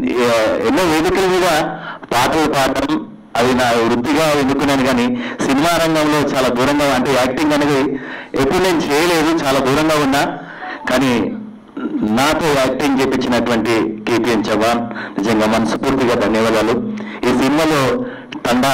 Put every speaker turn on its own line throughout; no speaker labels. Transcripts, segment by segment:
ఏ- ఎన్నో వేదికల మీద పాటలు పాడటం అది నా వృత్తిగా ఎన్నుకున్నాను కానీ సినిమా రంగంలో చాలా దూరంగా అంటే యాక్టింగ్ అనేది ఎప్పుడు నేను చేయలేదు చాలా దూరంగా ఉన్నా కానీ నాతో యాక్టింగ్ చేపించినటువంటి కేపీఎన్ చవాన్ నిజంగా మనస్ఫూర్తిగా ధన్యవాదాలు ఈ సినిమాలో తండా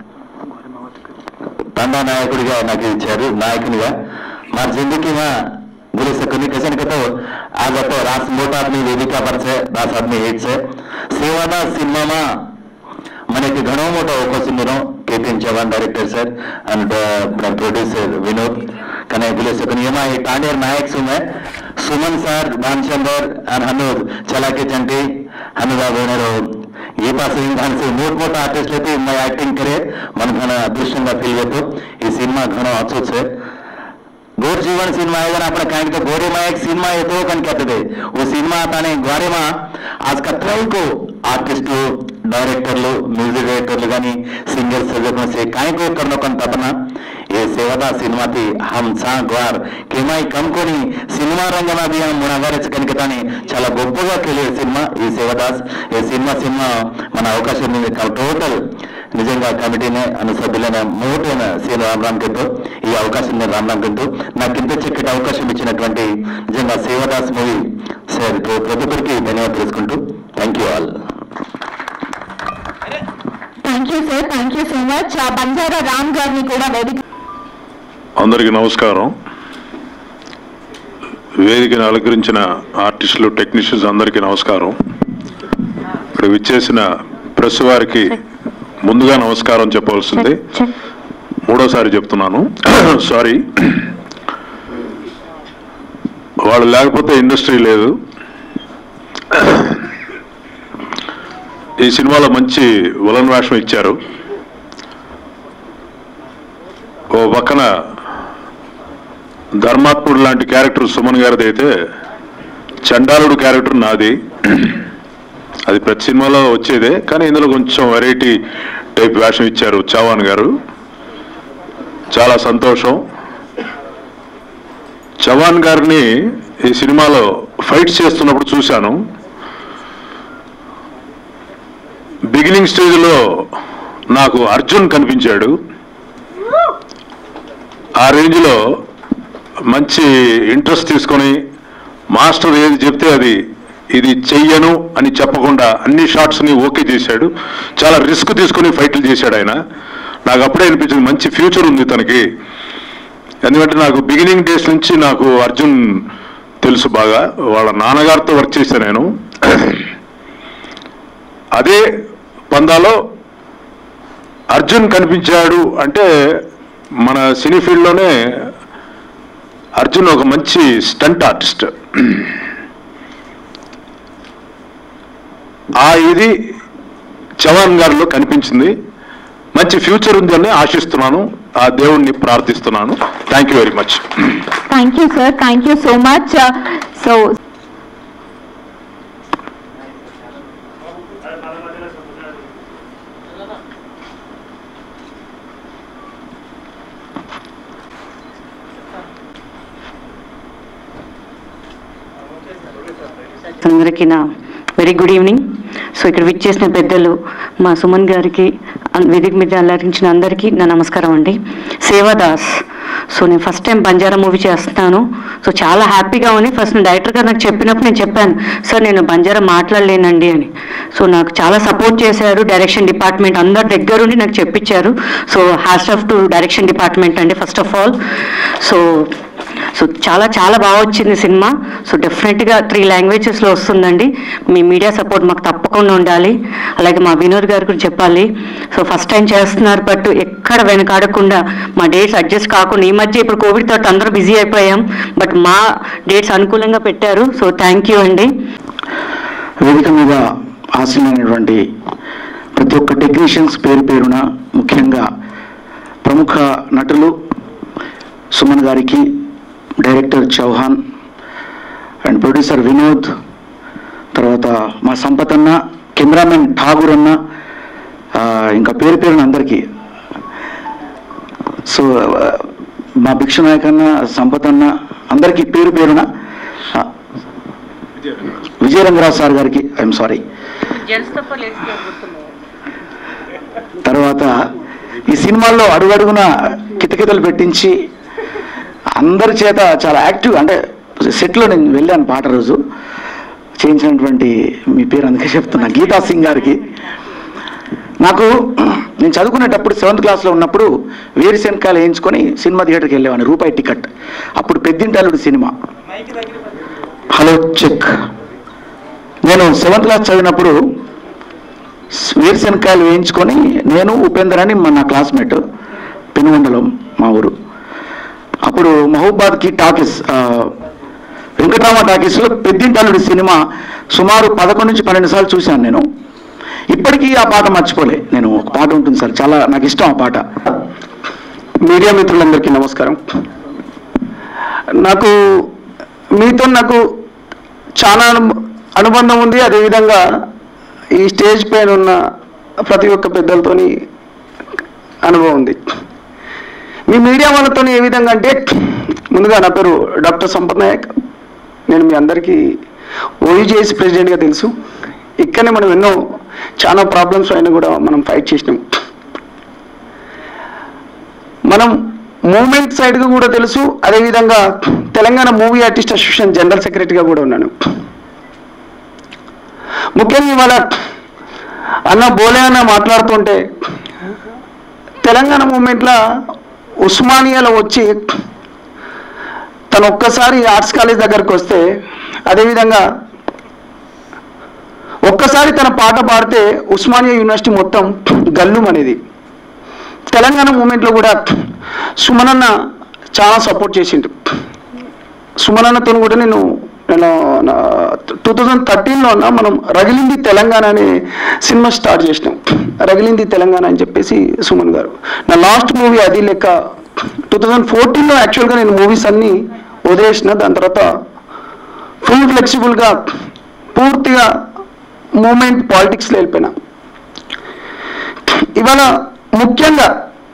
తండా నాయకుడిగా నాకు ఇచ్చారు నాయకునిగా મારી જિંદગીમાં બોલી શકું નહીં કશે ને કહેતો આ ગતો રાસ મોટા આદમી વેદિકા પર છે દાસ આદમી હિટ છે સેવાના સિનેમામાં મને એક ઘણો મોટો અવકાશ મળ્યો કેપીએન ચૌહાણ ડાયરેક્ટર સર અને પ્રોડ્યુસર વિનોદ કને બોલી શકું નહીં. એમાં એ ટાંડેર નાયક છું મેં સુમન સર ભાનચંદર અને હનુદ ચલાકી ચંટી હનુબાબు నేను ఏ పాస్ దానికి మూడు మూడు ఆర్టిస్ట్ అయితే మా యాక్టింగ్ કરે મને ઘણા અદૃશ્યંగా ફીલ થતું એ સીનમાં ઘણો અચૂક છે ગોર જીવન સિનેમા આવ્યા આપણે કારણ કે ગોરેમાં એક સિનેમા હતો કન કહેते थे वो सिनेमा ताने గ్వారేమా आज కత్రాయికు ఆర్టిస్టులు డైరెక్టర్లు మ్యూజిక్ డైరెక్టర్లు కానీ సింగర్స్ సజెషన్ కాయకు కర్నొకన్ తపన ఏ సేవదా సినిమాથી హమ్ సా గ్వార్ కేమాయి కమ్కొని సినిమా రంగం అభియానం మునగారెచ్చ కనుకతాని చాలా గొప్పగా తెలియ సినిమా ఈ సేవదాస్ ఈ సినిమా సినిమా మన అవకాశం ఉంది టోటల్ నిజంగా కమిటీనే అను సభ్యులైన మూటైన శ్రీ రామరామ్ కింటూ ఈ అవకాశం నేను రామరామ్ కింటూ నాకు ఇంత చక్కటి అవకాశం ఇచ్చినటువంటి నిజంగా సేవదాస్ మూవీ సార్ ప్రతి ఒక్కరికి ధన్యవాదాలు తెలుసుకుంటూ thank you all
thank you sir thank you so much Banjara Ram గారిని కూడా వేదిక
అందరికీ నమస్కారం వేదికను అలంకరించిన ఆర్టిస్టులు టెక్నీషియన్స్ అందరికీ నమస్కారం ఇక్కడ విచ్చేసిన ప్రెస్ వారికి ముందుగా నమస్కారం చెప్పవలసింది మూడోసారి చెప్తున్నాను సారీ వాళ్ళు లేకపోతే ఇండస్ట్రీ లేదు ఈ సినిమాలో మంచి ఉలన్ వేషం ఇచ్చారు ఓ పక్కన ధర్మాత్ముడు లాంటి క్యారెక్టర్ సుమన్ గారిది అయితే చండాలుడు క్యారెక్టర్ నాది అది ప్రతి సినిమాలో వచ్చేదే కానీ ఇందులో కొంచెం వెరైటీ టైప్ వేషం ఇచ్చారు చవాన్ గారు చాలా సంతోషం చవాన్ గారిని ఈ సినిమాలో ఫైట్స్ చేస్తున్నప్పుడు చూశాను బిగినింగ్ స్టేజ్లో నాకు అర్జున్ కనిపించాడు ఆ రేంజ్లో మంచి ఇంట్రెస్ట్ తీసుకొని మాస్టర్ ఏది చెప్తే అది ఇది చెయ్యను అని చెప్పకుండా అన్ని షాట్స్ని ఓకే చేశాడు చాలా రిస్క్ తీసుకొని ఫైట్లు చేశాడు ఆయన నాకు అప్పుడే అనిపించింది మంచి ఫ్యూచర్ ఉంది తనకి ఎందుకంటే నాకు బిగినింగ్ డేస్ నుంచి నాకు అర్జున్ తెలుసు బాగా వాళ్ళ నాన్నగారితో వర్క్ చేశాను నేను అదే పందాలో అర్జున్ కనిపించాడు అంటే మన సినీ ఫీల్డ్లోనే అర్జున్ ఒక మంచి స్టంట్ ఆర్టిస్ట్ ఆ ఇది చవాన్ గారిలో కనిపించింది మంచి ఫ్యూచర్ ఉందని ఆశిస్తున్నాను ఆ దేవుణ్ణి ప్రార్థిస్తున్నాను thank you very much
thank you sir thank you so much so
అందరికీ నా వెరీ గుడ్ ఈవినింగ్ సో ఇక్కడ విచ్చేసిన పెద్దలు మా సుమన్ గారికి అన్- వేదిక మీద అలరించిన అందరికీ నా నమస్కారం అండి సేవాదాస్ సో నేను ఫస్ట్ టైం బంజారా మూవీ చేస్తున్నాను సో చాలా హ్యాపీగా ఉంది ఫస్ట్ నేను డైరెక్టర్ గారు నాకు చెప్పినప్పుడు నేను చెప్పాను సార్ నేను బంజారా మాట్లాడలేనండి అని సో నాకు చాలా సపోర్ట్ చేశారు డైరెక్షన్ డిపార్ట్మెంట్ అందరి దగ్గరుండి నాకు చెప్పించారు సో హ్యాస్ట్ ఆఫ్ టు డైరెక్షన్ డిపార్ట్మెంట్ అండి first of all so so చాలా చాలా బాగా వచ్చింది సినిమా సో డెఫినెట్గా త్రీ లాంగ్వేజెస్లో వస్తుందండి మీ మీడియా సపోర్ట్ మాకు తప్పకుండా ఉండాలి అలాగే మా వినోద్ గారు కూడా చెప్పాలి సో ఫస్ట్ టైం చేస్తున్నారు బట్ ఎక్కడ వెనకాడకుండా మా డేట్స్ అడ్జస్ట్ కాకుండా ఈ మధ్య ఇప్పుడు కోవిడ్ తోటి అందరూ బిజీ అయిపోయాం బట్ మా డేట్స్ అనుకూలంగా పెట్టారు సో థ్యాంక్ యూ అండి
వేదిక మీద ఆశీనమైనటువంటి ప్రతి ఒక్క టెక్నీషియన్స్ పేరు పేరున ముఖ్యంగా ప్రముఖ నటులు సుమన్ గారికి director Chauhan and producer Vinod తర్వాత మా సంపత్ అన్న కెమెరామెన్ ఠాగూర్ అన్న ఆ, ఇంకా పేరు పేరున అందరికీ సో ఆ, మా భిక్ష నాయక్ అన్న సంపత్ అన్న అందరికీ పేరు పేరున ఆ, విజయరంగరావు సార్ గారికి ఐఎమ్ సారీ తర్వాత ఈ సినిమాల్లో అడుగడుగున కితకితలు పెట్టించి అందరి చేత చాలా యాక్టివ్ అంటే సెట్లో నేను వెళ్ళాను పాట రోజు చేయించినటువంటి మీ పేరు అందుకే చెప్తున్నా గీతా సింగ్ గారికి నాకు నేను చదువుకునేటప్పుడు సెవెంత్ క్లాస్లో ఉన్నప్పుడు వేరుశనకాయలు వేయించుకొని సినిమా థియేటర్కి వెళ్ళేవాడిని రూపాయి టికెట్ అప్పుడు పెద్దింటాలుడు సినిమా హలో చెక్ నేను సెవెంత్ క్లాస్ చదివినప్పుడు వేరుశనకాయలు వేయించుకొని నేను ఉపేందర్ అని మా నా క్లాస్మేట్ పెనుగొండలం మా ఊరు అప్పుడు మహబూబాద్కి టాకీస్ ఆ, వెంకటరామ టాకీస్లో పెద్దింటల్లుడి సినిమా సుమారు పదకొండు నుంచి పన్నెండు సార్లు చూశాను నేను ఇప్పటికీ ఆ పాట మర్చిపోలే నేను ఒక పాట ఉంటుంది సార్ చాలా నాకు ఇష్టం ఆ పాట
మీడియా మిత్రులందరికీ నమస్కారం నాకు మీతో నాకు చాలా అను- అనుబంధం ఉంది అదేవిధంగా ఈ స్టేజ్ పైన ఉన్న ప్రతి ఒక్క పెద్దలతోని అనుభవం ఉంది మీ మీడియా వాళ్ళతో ఏ విధంగా అంటే ముందుగా నా పేరు డాక్టర్ సంపత్ నాయక్ నేను మీ అందరికీ ఓయూజేఎస్ ప్రెసిడెంట్గా తెలుసు ఇక్కడనే మనం ఎన్నో చాలా ప్రాబ్లమ్స్ అయినా కూడా మనం ఫైట్ చేసినాం మనం మూమెంట్ సైడ్గా కూడా తెలుసు అదేవిధంగా Telangana movie artist association general సెక్రటరీగా కూడా ఉన్నాను ముఖ్యంగా ఇవాళ అన్న బోలే అన్న మాట్లాడుతుంటే తెలంగాణ మూమెంట్లో ఉస్మానియాలో వచ్చి తను ఒక్కసారి ఆర్ట్స్ కాలేజ్ దగ్గరకు వస్తే అదేవిధంగా ఒక్కసారి తన పాట పాడితే ఉస్మానియా యూనివర్సిటీ మొత్తం గల్లుం అనేది తెలంగాణ మూమెంట్లో కూడా సుమనన్న చాలా సపోర్ట్ చేసిండు సుమనన్నతో కూడా నేను నేను టూ థౌజండ్ థర్టీన్లో ఉన్న మనం రగిలింది తెలంగాణ అనే సినిమా స్టార్ట్ చేసినాం రగిలింది తెలంగాణ అని చెప్పేసి సుమన్ గారు నా లాస్ట్ మూవీ అది లెక్క టూ థౌజండ్ ఫోర్టీన్లో యాక్చువల్గా నేను మూవీస్ అన్నీ వదిలేసిన దాని తర్వాత ఫుల్ ఫ్లెక్సిబుల్గా పూర్తిగా మూమెంట్ పాలిటిక్స్లో వెళ్ళిపోయినా ఇవాళ ముఖ్యంగా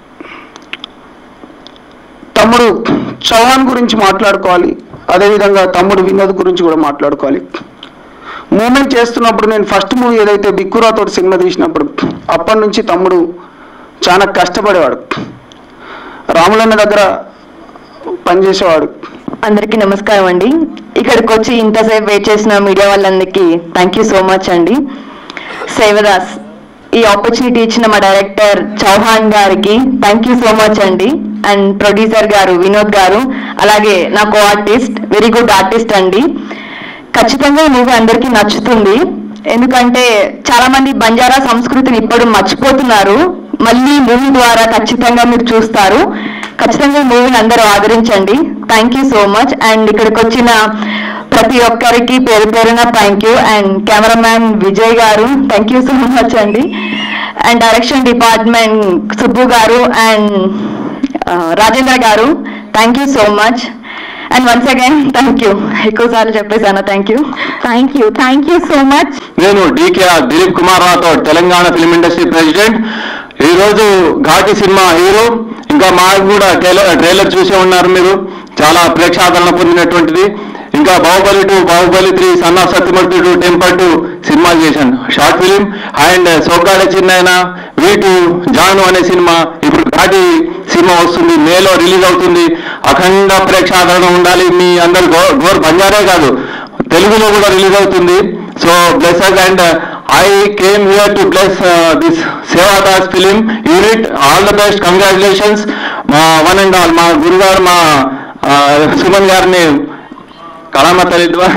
తమ్ముడు చౌహాన్ గురించి మాట్లాడుకోవాలి అదేవిధంగా తమ్ముడు వినోద్ గురించి కూడా మాట్లాడుకోవాలి మూమెంట్ చేస్తున్నప్పుడు నేను ఫస్ట్ మూవీ ఏదైతే బిక్కురాతో సినిమా తీసినప్పుడు అప్పటి నుంచి తమ్ముడు చాలా కష్టపడేవాడు రాములన్న దగ్గర పనిచేసేవాడు
అందరికీ నమస్కారం అండి ఇక్కడికి వచ్చి ఇంతసేపు వెయిట్ చేసిన మీడియా వాళ్ళందరికీ థ్యాంక్ యూ సో మచ్ అండి సేవదాస్ ఈ ఆపర్చునిటీ ఇచ్చిన మా డైరెక్టర్ చౌహాన్ గారికి థ్యాంక్ యూ సో మచ్ అండి అండ్ ప్రొడ్యూసర్ గారు వినోద్ గారు అలాగే నా co artist very good artist అండి ఖచ్చితంగా ఈ మూవీ అందరికీ నచ్చుతుంది ఎందుకంటే చాలా మంది బంజారా సంస్కృతిని ఇప్పుడు మర్చిపోతున్నారు మళ్ళీ మూవీ ద్వారా ఖచ్చితంగా మీరు చూస్తారు ఖచ్చితంగా ఈ మూవీని అందరూ ఆదరించండి thank you so much and ఇక్కడికి వచ్చిన ప్రతి ఒక్కరికి పేరు పేరున thank you and cameraman Vijay garu thank you so much అండి and direction department Subbu garu and Rajendra garu thank you so much and once again thank you ఎక్కువసార్లు చెప్పేసాను thank you thank you thank you so much
నేను DKR Dilip Kumar Rathod Telangana film industry president ఈ రోజు ఘాటి cinema hero ఇంకా మాకు కూడా trailer trailer చూసే ఉన్నారు మీరు చాలా ప్రేక్షాదరణ పొందినటువంటిది ఇంకా Baahubali two Baahubali three son of Satyamurthy two temper two సినిమాలు చేశాను షార్ట్ ఫిలిం అండ్ సోగ్గాడ చిన్నైన వీ టూ జాను అనే సినిమా ఇప్పుడు ఘాటి సినిమా వస్తుంది మేలో రిలీజ్ అవుతుంది అఖండ ప్రేక్షాదరణ ఉండాలి మీ అందరు గో- గోర్ బంజారే కాదు తెలుగులో కూడా రిలీజ్ అవుతుంది so blesses and I came here to bless this Sevadas film unit all the best congratulations మా వన్ అండ్ ఆల్ మా గురుగారు మా ఆ, సుమన్ గారిని కళామత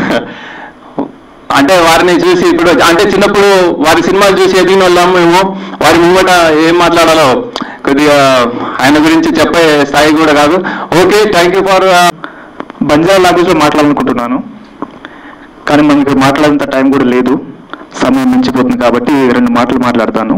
అంటే వారిని చూసి ఇప్పుడు అంటే చిన్నప్పుడు వారి సినిమాలు చూసి ఎదిగిన వాళ్ళం మేము వారి ముంగట ఏం మాట్లాడాలో కొద్దిగా ఆయన గురించి చెప్పే స్థాయి కూడా కాదు okay thank you for
Banjara లాంగ్వేజ్లో మాట్లాడాలనుకుంటున్నాను కానీ మనకి మాట్లాడేంత టైం కూడా లేదు సమయం మించిపోతుంది కాబట్టి రెండు మాటలు మాట్లాడతాను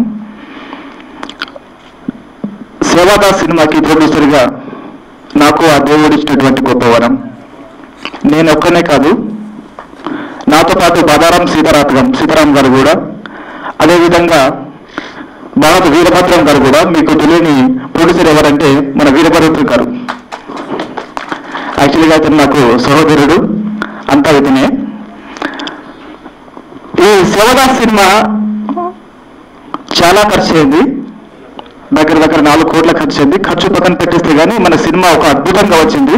సేవాదాస్ సినిమాకి ప్రొడ్యూసర్గా నాకు ఆ దేవుడు ఇచ్చినటువంటి గొప్ప వరం నేను ఒక్కనే కాదు నాతో పాటు బదారం సీతారాం సీతారాం గారు కూడా అదేవిధంగా భారత వీరభద్రం గారు కూడా మీకు తెలియని ప్రొడ్యూసర్ ఎవరంటే మన వీరభద్రం గారు యాక్చువల్గా అతను నాకు సహోదరుడు అంతా ఇతనే ఈ శివదాస్ సినిమా చాలా ఖర్చు అయింది దగ్గర దగ్గర నాలుగు కోట్ల ఖర్చు అయింది ఖర్చు పక్కన పెట్టేస్తే కానీ మన సినిమా ఒక అద్భుతంగా వచ్చింది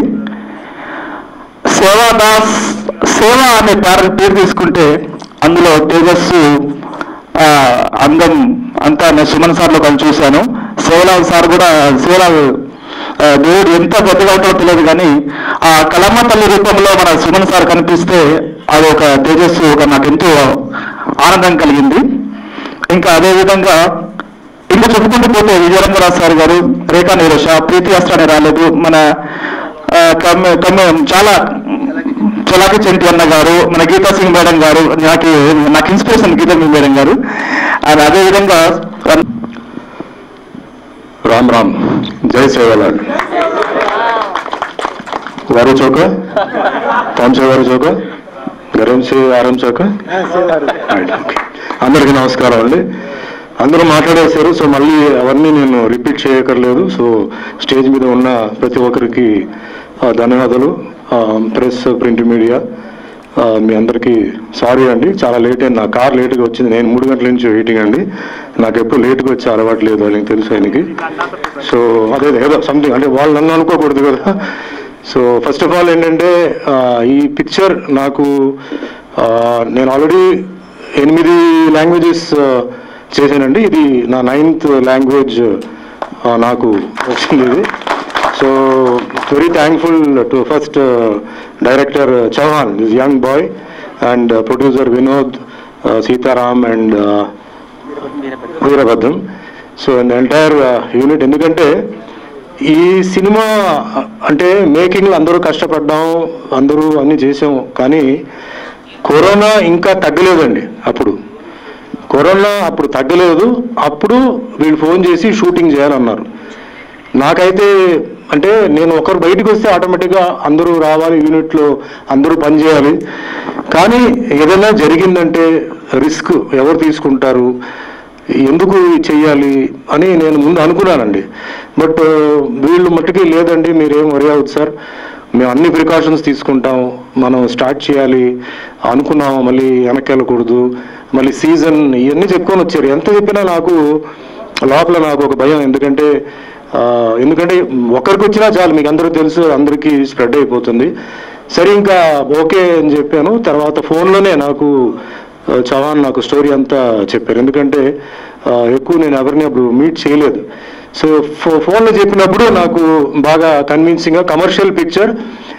సేవాదాస్ సేవ అనే పేరు పేరు తీసుకుంటే అందులో తేజస్సు ఆ, అందం అంతా నేను సుమన్ సార్లో కలిసి చూశాను శివలాల్ సార్ కూడా శివలాల్ ఆ, దేవుడు ఎంత పెద్దగా ఉంటాడో తెలియదు కానీ ఆ కలమ్మ తల్లి రూపంలో మన సుమన్ సార్ కనిపిస్తే అది ఒక తేజస్సు ఒక నాకు ఎంతో ఆనందం కలిగింది ఇంకా అదే విధంగా ఇంకా చెప్పుకుంటూ పోతే విజయరంగరావు సార్ గారు రేఖా నీరోష ప్రీతి అస్త్రాన్ని రాలేదు మన ఆ, కమ్మ కమ్మ చాలా చలాకి చెంటి అన్న గారు మన గీతా సింగ్ మేడం గారు నాకు నాకు ఇన్స్పిరేషన్ గీతా సింగ్ మేడం గారు అది అదే విధంగా
రామ్ రామ్ జై సేవలాల్ వారు చౌక कौन से వారు చౌక గరం సే ఆరం చౌక Right, okay. అందరికీ నమస్కారం అండి అందరూ మాట్లాడేశారు సో మళ్ళీ అవన్నీ నేను రిపీట్ చేయక్కర్లేదు సో స్టేజ్ మీద ఉన్న ప్రతి ఒక్కరికి ఆ, ధన్యవాదాలు ప్రెస్ ప్రింట్ మీడియా ఆ, మీ అందరికీ సారీ అండి చాలా లేట్ అయింది నా కార్ లేట్గా వచ్చింది నేను మూడు గంటల నుంచి వెయిటింగ్ అండి నాకు ఎప్పుడు లేట్గా వచ్చే అలవాటు లేదు వాళ్ళకి తెలుసు ఆయనకి సో అదే ఏదో సంథింగ్ అంటే వాళ్ళు నన్ను అనుకోకూడదు కదా సో ఫస్ట్ ఆఫ్ ఆల్ ఏంటంటే ఆ, ఈ పిక్చర్ నాకు ఆ, నేను ఆల్రెడీ ఎనిమిది లాంగ్వేజెస్ చేశానండి ఇది నా నైన్త్ లాంగ్వేజ్ నాకు వచ్చింది ఇది so very thankful to first director Chauhan this young boy and producer Vinod Sitaram and Veerabhadram so entire unit ఎందుకంటే ఈ సినిమా అంటే మేకింగ్లో అందరూ కష్టపడ్డాం అందరూ అన్ని చేసాం కానీ కరోనా ఇంకా తగ్గలేదండి అప్పుడు కరోనా అప్పుడు తగ్గలేదు అప్పుడు వీళ్ళు ఫోన్ చేసి షూటింగ్ చేయాలన్నారు నాకైతే అంటే నేను ఒకరు బయటకు వస్తే ఆటోమేటిక్గా అందరూ రావాలి యూనిట్లో అందరూ పని చేయాలి కానీ ఏదైనా జరిగిందంటే రిస్క్ ఎవరు తీసుకుంటారు ఎందుకు చెయ్యాలి అని నేను ముందు అనుకున్నానండి బట్ వీళ్ళు మట్టుకి లేదండి మీరేం వరి అవ్వదు సార్ మేము అన్ని ప్రికాషన్స్ తీసుకుంటాం మనం స్టార్ట్ చేయాలి అనుకున్నాము మళ్ళీ వెనక్కి వెళ్ళకూడదు మళ్ళీ సీజన్ ఇవన్నీ చెప్పుకొని వచ్చారు ఎంత చెప్పినా నాకు లోపల నాకు ఒక భయం ఎందుకంటే ఆ, ఎందుకంటే ఒకరికి వచ్చినా చాలు మీకు అందరూ తెలుసు అందరికీ స్ప్రెడ్ అయిపోతుంది సరే ఇంకా ఓకే అని చెప్పాను తర్వాత ఫోన్లోనే నాకు ఆ, చవాన్ నాకు స్టోరీ అంతా చెప్పారు ఎందుకంటే ఆ, ఎక్కువ నేను ఎవరిని అప్పుడు మీట్ చేయలేదు సో ఫో ఫోన్లో చెప్పినప్పుడు నాకు బాగా కన్విన్సింగ్గా commercial picture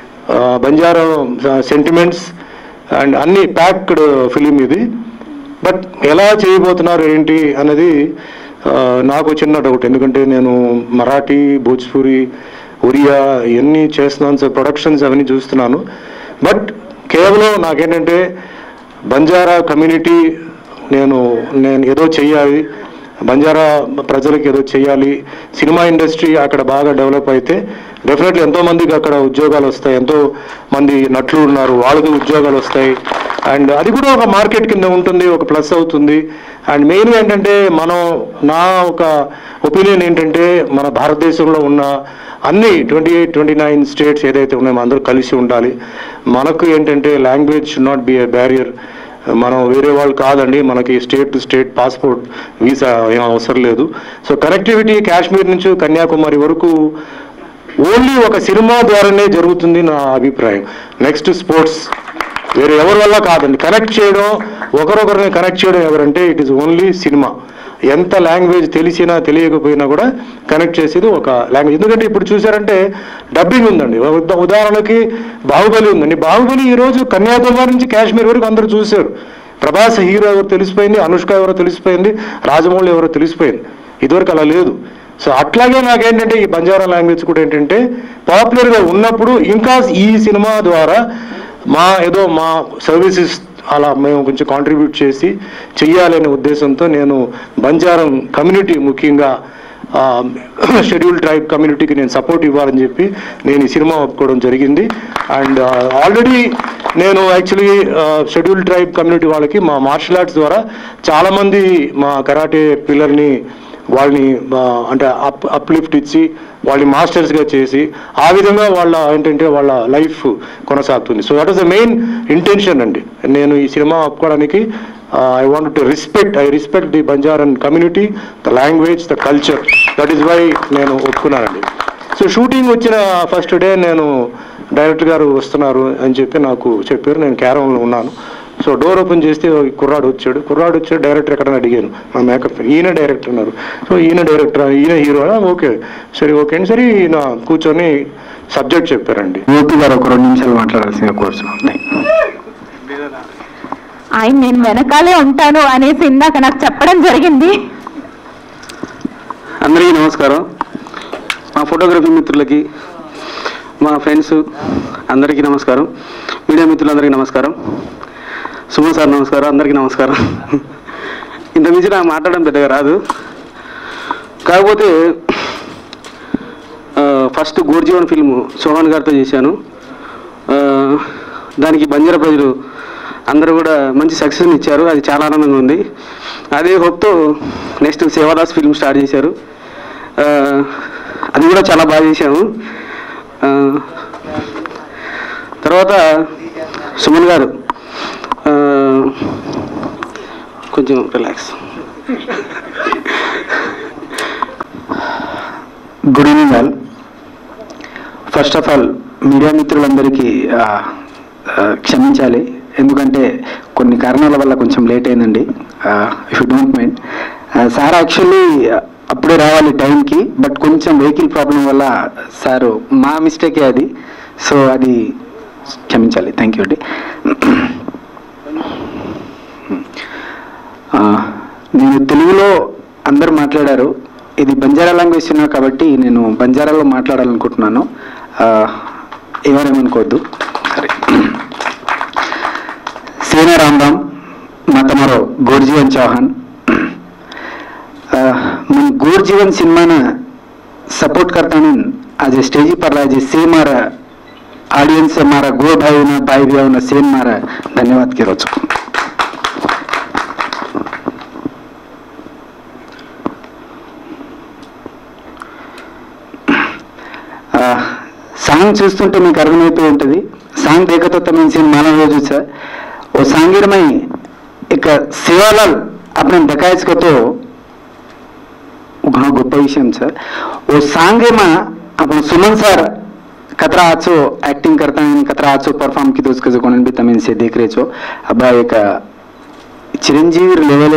Banjara sentiments and అన్ని ప్యాక్డ్ ఫిలిం ఇది బట్ ఎలా చేయబోతున్నారు ఏంటి అనేది ఆ, నాకు చిన్న డౌట్ ఎందుకంటే నేను మరాఠీ భోజ్పురి ఒరియా ఇవన్నీ చేస్తున్నాను సార్ ప్రొడక్షన్స్ అవన్నీ చూస్తున్నాను బట్ కేవలం నాకేంటంటే బంజారా కమ్యూనిటీ నేను నేను ఏదో చెయ్యాలి బంజారా ప్రజలకు ఏదో చేయాలి సినిమా ఇండస్ట్రీ అక్కడ బాగా డెవలప్ అయితే డెఫినెట్లీ ఎంతో మందికి అక్కడ ఉద్యోగాలు వస్తాయి ఎంతో మంది నటులు ఉన్నారు వాళ్ళకి ఉద్యోగాలు వస్తాయి అండ్ అది కూడా ఒక మార్కెట్ కింద ఉంటుంది ఒక ప్లస్ అవుతుంది అండ్ మెయిన్ ఏంటంటే మనం నా ఒక ఒపీనియన్ ఏంటంటే మన భారతదేశంలో ఉన్న అన్ని twenty eight twenty nine states ఏదైతే ఉన్నాయో అందరూ కలిసి ఉండాలి మనకు ఏంటంటే language should not be a barrier మనం వేరే వాళ్ళు కాదండి మనకి state to state passport visa ఏం అవసరం లేదు సో కనెక్టివిటీ కాశ్మీర్ నుంచి కన్యాకుమారి వరకు ఓన్లీ ఒక సినిమా ద్వారానే జరుగుతుంది నా అభిప్రాయం నెక్స్ట్ స్పోర్ట్స్ వేరే ఎవరి వల్ల కాదండి కనెక్ట్ చేయడం ఒకరొకరిని కనెక్ట్ చేయడం ఎవరంటే ఇట్ ఈస్ ఓన్లీ సినిమా ఎంత లాంగ్వేజ్ తెలిసినా తెలియకపోయినా కూడా కనెక్ట్ చేసేది ఒక లాంగ్వేజ్ ఎందుకంటే ఇప్పుడు చూసారంటే డబ్బింగ్ ఉందండి ఉదా- ఉదాహరణకి బాహుబలి ఉందండి బాహుబలి ఈ రోజు కన్యాకుమారి నుంచి కాశ్మీర్ వరకు అందరూ చూశారు ప్రభాస్ హీరో ఎవరో తెలిసిపోయింది అనుష్క ఎవరో తెలిసిపోయింది రాజమౌళి ఎవరో తెలిసిపోయింది ఇదివరకు అలా లేదు సో అట్లాగే నాకేంటంటే ఈ బంజారా లాంగ్వేజ్ కూడా ఏంటంటే పాపులర్గా ఉన్నప్పుడు ఇంకా ఈ సినిమా ద్వారా మా ఏదో మా సర్వీసెస్ అలా మేము కొంచెం కాంట్రిబ్యూట్ చేసి చెయ్యాలనే ఉద్దేశంతో నేను బంజారం కమ్యూనిటీ ముఖ్యంగా షెడ్యూల్ ట్రైబ్ కమ్యూనిటీకి నేను సపోర్ట్ ఇవ్వాలని చెప్పి నేను ఈ సినిమా ఒప్పుకోవడం జరిగింది అండ్ ఆల్రెడీ నేను యాక్చువల్లీ షెడ్యూల్ ట్రైబ్ కమ్యూనిటీ వాళ్ళకి మా మార్షల్ ఆర్ట్స్ ద్వారా చాలామంది మా కరాటే పిల్లల్ని వాళ్ళని ఆ, అంటే అప్ అప్లిఫ్ట్ ఇచ్చి వాళ్ళని మాస్టర్స్గా చేసి ఆ విధంగా వాళ్ళ ఏంటంటే వాళ్ళ లైఫ్ కొనసాగుతుంది so that is the main intention అండి నేను ఈ సినిమా ఒప్పుకోవడానికి
uh, I wanted to respect, I respect the Banjaran community, the language, the culture. That is why నేను ఒప్పుకున్నానండి సో షూటింగ్ వచ్చిన ఫస్ట్ డే నేను డైరెక్టర్ గారు వస్తున్నారు అని చెప్పి నాకు చెప్పారు నేను క్యారంలో ఉన్నాను సో డోర్ ఓపెన్ చేస్తే ఒక కుర్రాడు వచ్చాడు కుర్రాడు వచ్చాడు డైరెక్టర్ ఎక్కడ అడిగాను మా మేకప్ ఈయన డైరెక్టర్ అన్నారు సో ఈయన డైరెక్టర్ ఈయన హీరో ఓకే సరే ఓకే అండి సరే ఈయన కూర్చొని సబ్జెక్ట్ చెప్పారండి
జ్యోతి గారు ఒక రెండు నిమిషాలు మాట్లాడాల్సిన కోర్సు
ఆయన నేను వెనకాలే ఉంటాను అనేసి ఇందాక నాకు చెప్పడం జరిగింది
అందరికీ నమస్కారం మా ఫోటోగ్రఫీ మిత్రులకి మా ఫ్రెండ్స్ అందరికీ నమస్కారం మీడియా మిత్రులందరికీ నమస్కారం సుమన్ సార్ నమస్కారం అందరికీ నమస్కారం ఇంత మించి నాకు మాట్లాడడం పెద్దగా రాదు కాకపోతే ఆ, ఫస్ట్ గోర్జీవన్ ఫిల్మ్ సోహన్ గారితో చేశాను ఆ, దానికి బంజారా ప్రజలు అందరూ కూడా మంచి సక్సెస్ని ఇచ్చారు అది చాలా ఆనందంగా ఉంది అదే హోప్తో నెక్స్ట్ సేవాదాస్ ఫిల్మ్ స్టార్ట్ చేశారు ఆ, అది కూడా చాలా బాగా చేశాము ఆ, తర్వాత సుమన్ గారు ఆ, కొంచెం relax
good evening all first of all media మిత్రులందరికీ ఆ, ఆ, క్షమించాలి ఎందుకంటే కొన్ని కారణాల వల్ల కొంచెం లేట్ అయిందండి if you don't mind sir actually అప్పుడే రావాలి టైంకి బట్ కొంచెం వెహికల్ ప్రాబ్లం వల్ల సార్ మా మిస్టేకే అది సో అది క్షమించాలి థ్యాంక్ యూ అండి ఆ, నేను తెలుగులో అందరు మాట్లాడారు ఇది బంజారా లాంగ్వేజ్ సినిమా కాబట్టి నేను బంజారాలో మాట్లాడాలనుకుంటున్నాను ఆ, ఎవరేమనుకోవద్దు సరే సేన రామ్ రామ్ मैं તમારો ગોરજીવન ચૌહાણ અ, મને ગોરજીવન સિનેમાના સપોર્ટ કરતાને આજે સ્ટેજ પર આજે સે મારા આડિયન્સ મારા ગોર ભાઈઓના ભાઈ ભાઈઓના સેન મારા ધન્યવાદ કરો છું ఆ, సాంగ్ చూస్తుంటే మీకు అర్థమైపోయి ఉంటుంది సాంగ్ देखो તમે सीन माना हो जो છે वो सांगीर में एक सेवालाल આપણે દેખાય છે તો ઘણો ગોપ્પો વિષય છે वो सांग માં आपण सुमन सर कतरा आचो एक्टिंग करता है कतरा आचो परफॉर्म की तो उसके जो कोण भी तमिन से देख रहे छो अब एक चिरंजीवी लेवल